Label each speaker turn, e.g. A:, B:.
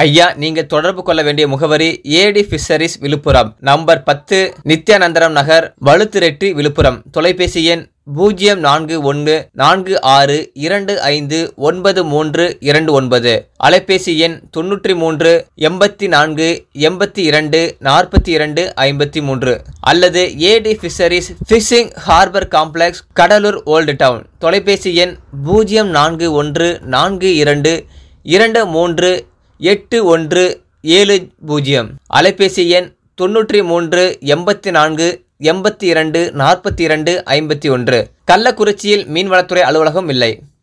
A: ஐயா நீங்க தொடர்பு கொள்ள வேண்டிய முகவரி ஏடி ஃபிஷரிஸ் விழுப்புரம் நம்பர் பத்து நித்யானந்தரம் நகர் வழுத்துரெட்டி விழுப்புரம் தொலைபேசி எண் பூஜ்ஜியம் நான்கு ஒன்று நான்கு ஆறு இரண்டு ஐந்து ஒன்பது மூன்று இரண்டு ஒன்பது அலைபேசி எண் தொன்னூற்றி மூன்று எண்பத்தி நான்கு எண்பத்தி இரண்டு நாற்பத்தி இரண்டு ஐம்பத்தி மூன்று அல்லது AD fisheries fishing harbour complex Cuddalore old town தொலைபேசி எண் பூஜ்ஜியம் நான்கு ஒன்று நான்கு இரண்டு இரண்டு மூன்று எட்டு ஒன்று ஏழு பூஜ்ஜியம் அலைபேசி எண் தொன்னூற்றி மூன்று எண்பத்தி நான்கு எண்பத்தி இரண்டு நாற்பத்தி இரண்டு ஐம்பத்தி ஒன்று கள்ளக்குறிச்சியில் மீன்வளத்துறை அலுவலகம் இல்லை